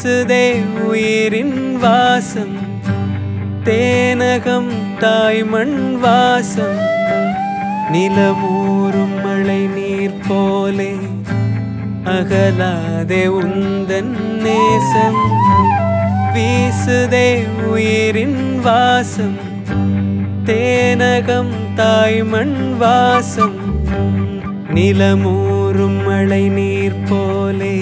வீசுதே உயிரின் வாசம் தேனகம் தாய்மண் வாசம் நிலமூரும் மழை நீர் போலே அகலாதே உந்தன் நேசம் வீசுதே உயிரின் வாசம் தேனகம் தாய்மண் வாசம் நிலமூரும் மழை நீர் போலே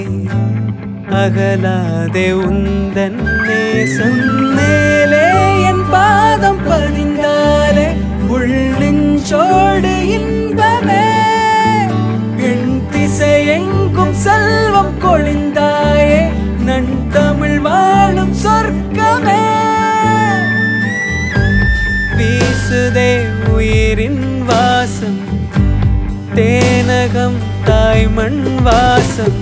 அகலாதே உந்தன் நேசம் மேலே என் பாதம் பதிந்தாலே உள் நெஞ்சோடு இன்பமே என் திசையெங்கும் செல்வம் கொழிந்தாயே நன் தமிழ் வாழும் சொர்க்கமே வீசுதே உயிரின் வாசம் தேனகம் தாய்மண் வாசம்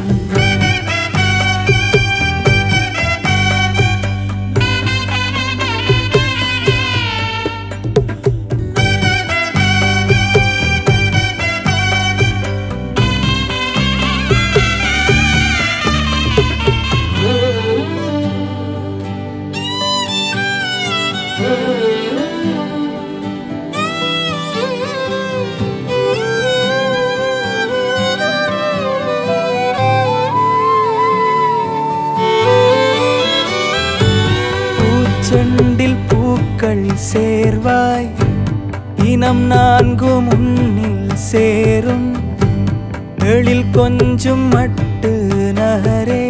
பூச்செண்டில் பூக்கள் சேர்வாய் இனம் நான்கு முன்னில் சேரும் எழில் கொஞ்சம் மட்டு நகரே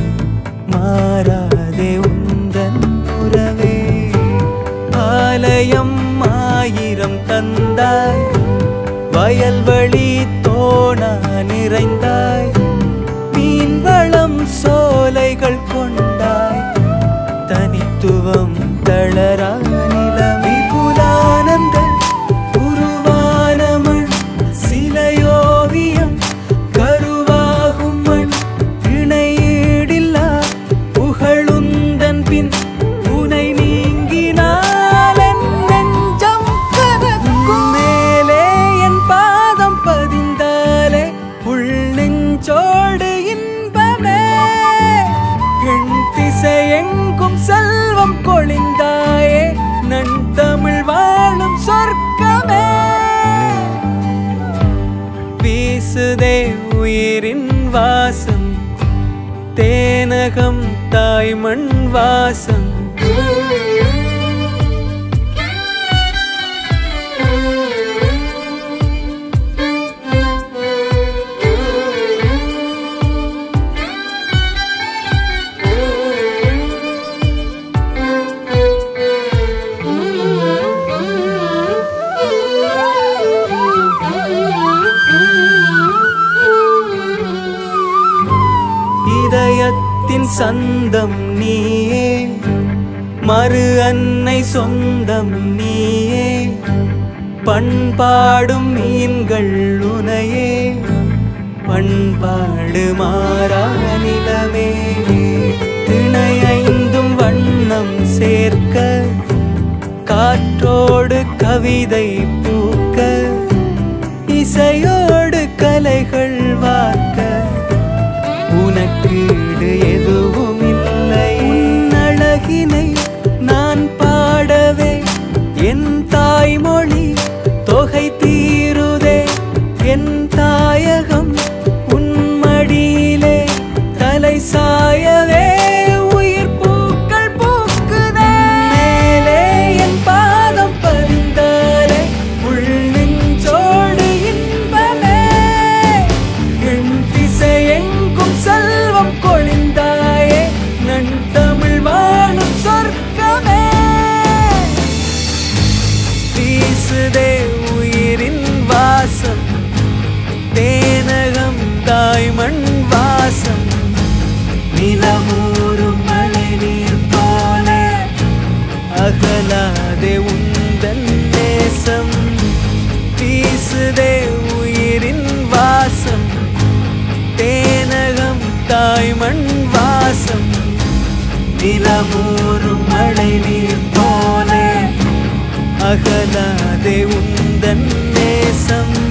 மாறாதே உந்தன் உறவே ஆலயம் ஆயிரம் தந்தாய் வயல்வழி தோணா நிறைந்தாய் மீன்வளம் சோலைகள் கொண்டாய் தனித்துவம் தளரா நிலவி புலானந்த உருவான மண் சிலையோவியம் கருவாகும் மண் இணையீடில்லா புகழுந்தன் பின் உனை நீங்கினால் என் நெஞ்சம் கனக்கும் மேலே என் பாதம் பதிந்தாலே உள் நெஞ்சோடு இன்பமே என் திசையெங்கும் செல்வம் கொழிந்தாயே நன் தமிழ் வாழும் சொர்க்கமே வீசுதே உயிரின் வாசம் தேனகம் தாய்மண் வாசம் இதயத்தின் சந்தம் நீயே மறு அன்னை சொந்தம் நீயே பண்பாடும் மீன்கள் உனையே பண்பாடு மாறா நிலமே திணை ஐந்தும் வண்ணம் சேர்க்க காற்றோடு கவிதை பூக்க இசையோடு கலைகள் வார்க்க உனக்கீடு எதுவும் இல்லை உன் அழகினை நான் பாடவே என் தாய்மொழி தொகை தீருதே என் தாயகம் உன் மடியிலே தலை சாயவே உயிர் பூக்கள் பூக்குதே மேலே என் பாதம் பதிந்தாலே உள் நெஞ்சோடு இன்பமே என் திசையெங்கும் செல்வம் கொழிந்தாயே நன் தமிழ் வாழும் சொர்க்கமே வீசுதே உயிரின் வாசம் தேனகம் தாய்மண் வாசம் நிலமூரும் மழை நீர் போல அகலாதே உந்தன் நேசம் வீசுதே உயிரின் வாசம் தேனகம் தாய்மண் வாசம் நிலமூரும் மழை நீர் போலே அகலாதே உந்தன் நேசம்